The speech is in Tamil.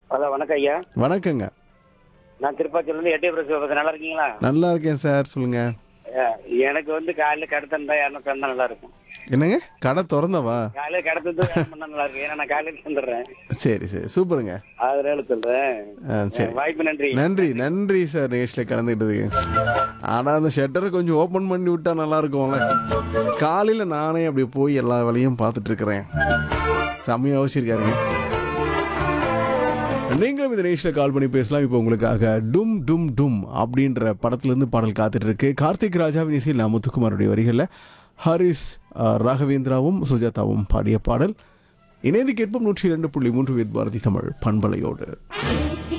ஹலோ வணக்கம் ஐயா வணக்கங்க நான் திருப்பாச்சூர்லேருந்து எட்டே பிரஸ் நல்லா இருக்கீங்களா நல்லா இருக்கேன் சார் சொல்லுங்க அஹ், எனக்கு வந்து காலையில் கடை தந்தா யாரும் தந்தா நல்லா இருக்கும் என்னங்க கடை திறந்தவா காலையில் கடை தந்து யாரும் பண்ணா நல்லா இருக்கும் ஏன்னா நான் காலையில் தந்துடுறேன் சரி சரி சூப்பருங்க அதனால சொல்றேன் ஆ சரி வாய்ப்பு நன்றி நன்றி நன்றி சார் நிகழ்ச்சியில் கலந்துக்கிட்டதுக்கு ஆனால் அந்த ஷட்டரை கொஞ்சம் ஓப்பன் பண்ணி விட்டா நல்லா இருக்கும்ல காலையில் நானே அப்படி போய் எல்லா வேலையும் பார்த்துட்டு இருக்கிறேன் செம்மையாக வச்சிருக்காருங்க நீங்களும் இந்த நிகழ்ச்சியில் கால் பண்ணி பேசலாம் இப்போ உங்களுக்காக டும் டும் டும் அப்படின்ற படத்துலேருந்து பாடல் காத்துட்டு இருக்கு கார்த்திக் ராஜாவின் இசையில் நான் முத்துக்குமாருடைய வரிகளில் ஹரிஸ் அஹ், ராகவேந்திராவும் சுஜாதாவும் பாடிய பாடல் இணைந்து கேட்போம் நூற்றி இரண்டு புள்ளி மூன்று வித் பாரதி தமிழ் பண்பலையோடு